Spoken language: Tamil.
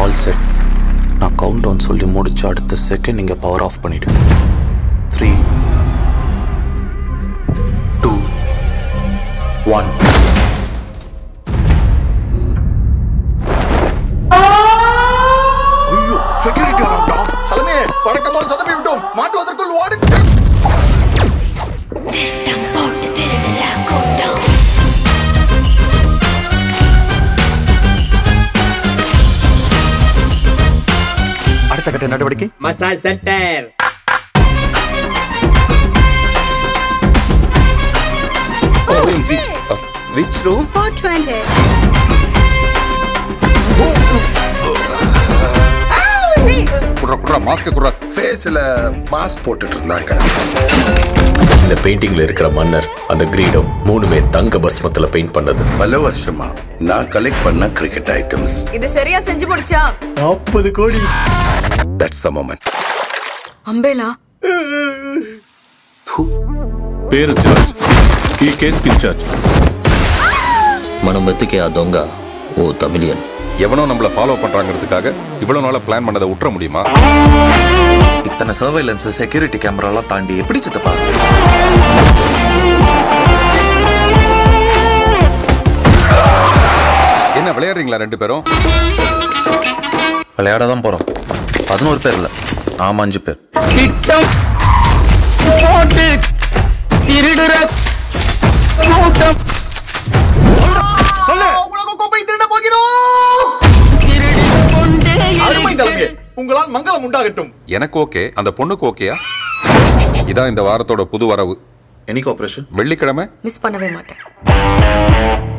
ஆல் செட் நான் கவுண்ட் டவுன் சொல்லி முடிச்ச அடுத்த செகண்ட் நீங்க பவர் ஆஃப் பண்ணிடு த்ரீ டூ ஒன் ஐயோ செக்யூரிட்டி வரான்டா சலமே பழக்கமான சதப்பி விட்டோம் மாட்டுவதற்குள் ஓடு அடுத்த கட்ட நடவடிக்கை massage centre OMG which room 420. குடுற குடுற மாஸ்க் குடுற ஃபேஸ்ல மாஸ்க் போட்டுட்டு இருந்தாங்க இந்த பெயிண்டிங்ல இருக்கிற மன்னர் அந்த கிரீடம் மூணுமே தங்க பஸ்மத்துல பெயிண்ட் பண்ணது பல வருஷமா நான் கலெக்ட் பண்ண கிரிக்கெட் ஐட்டம்ஸ் இது சரியா செஞ்சு முடிச்சா நாற்பது கோடி தட்ஸ் த மொமெண்ட் అంబేలా పేరు జార్జ్ ఈ కేసుకి ఇన్ఛార్జ్ మనం వెతికే ఆ దొంగ ఓ తమిళియన్ எவனோ நம்மள ஃபாலோ பண்றாங்கிறதுக்காக இவ்வளவு நாளா பிளான் பண்ணதை விட்டுற முடியுமா இத்தனை சர்வைலன்ஸ் செக்யூரிட்டி கேமராலாம் தாண்டி எப்படி சித்தப்பா என்ன விளையாடுறீங்களா ரெண்டு பேரும் விளையாட தான் போறோம் பதினோரு பேர் இல்ல நாம அஞ்சு பேர் அருமை தலைமையே உங்களால் மங்களம் உண்டாகட்டும் எனக்கு ஓகே அந்த பொண்ணுக்கு ஓகேயா இதான் இந்த வாரத்தோட புது வரவு எனி ஆபரேஷன் வெள்ளிக்கிழமை మిస్ பண்ணவே மாட்டேன்